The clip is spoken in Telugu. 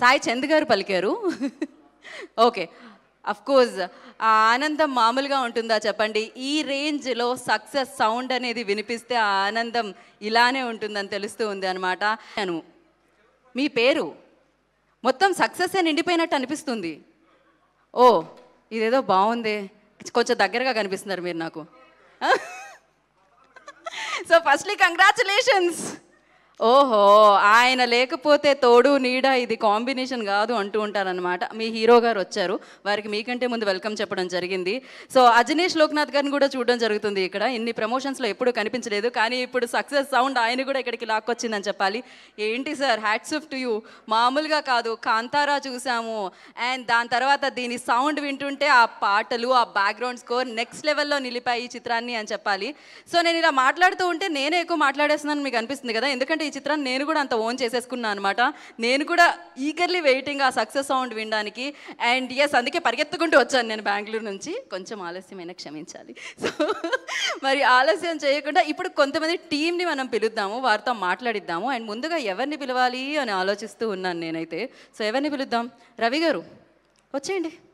సాయి చంద్ గారు పలికారు ఓకే అఫ్ కోర్స్ ఆ ఆనందం మామూలుగా ఉంటుందా చెప్పండి ఈ రేంజ్లో సక్సెస్ సౌండ్ అనేది వినిపిస్తే ఆ ఆనందం ఇలానే ఉంటుందని తెలుస్తూ ఉంది అనమాట నేను మీ పేరు మొత్తం సక్సెస్ నిండిపోయినట్టు అనిపిస్తుంది ఓ ఇదేదో బాగుంది కొంచెం దగ్గరగా కనిపిస్తున్నారు మీరు నాకు సో ఫస్ట్లీ కంగ్రాచులేషన్స్ ఓహో ఆయన లేకపోతే తోడు నీడ ఇది కాంబినేషన్ కాదు అంటూ ఉంటారనమాట మీ హీరో గారు వచ్చారు వారికి మీకంటే ముందు వెల్కమ్ చెప్పడం జరిగింది సో అజనీష్ లోక్నాథ్ గారిని కూడా చూడడం జరుగుతుంది ఇక్కడ ఇన్ని ప్రమోషన్స్లో ఎప్పుడూ కనిపించలేదు కానీ ఇప్పుడు సక్సెస్ సౌండ్ ఆయన కూడా ఇక్కడికి లాక్కొచ్చిందని చెప్పాలి ఏంటి sir hats off to you మామూలుగా కాదు కాంతారా చూసాము అండ్ దాని తర్వాత దీని సౌండ్ వింటుంటే ఆ పాటలు ఆ బ్యాక్గ్రౌండ్ స్కోర్ నెక్స్ట్ లెవెల్లో నిలిపాయి ఈ చిత్రాన్ని అని చెప్పాలి సో నేను ఇలా మాట్లాడుతూ ఉంటే నేనే ఎక్కువ మాట్లాడేస్తున్నాను మీకు అనిపిస్తుంది కదా ఎందుకంటే ఈ చిత్రాన్ని నేను కూడా అంత ఓన్ చేసేసుకున్నాను అనమాట నేను కూడా ఈగర్లీ వెయిటింగ్ ఆ సక్సెస్ సౌండ్ వినడానికి అండ్ ఎస్ అందుకే పరిగెత్తుకుంటూ వచ్చాను నేను బెంగళూరు నుంచి కొంచెం ఆలస్యమైన క్షమించాలి సో మరి ఆలస్యం చేయకుండా ఇప్పుడు కొంతమంది టీంని మనం పిలుద్దాము వారితో మాట్లాడిద్దాము అండ్ ముందుగా ఎవరిని పిలవాలి అని ఆలోచిస్తూ ఉన్నాను నేనైతే సో ఎవరిని పిలుద్దాం రవి గారు వచ్చేయండి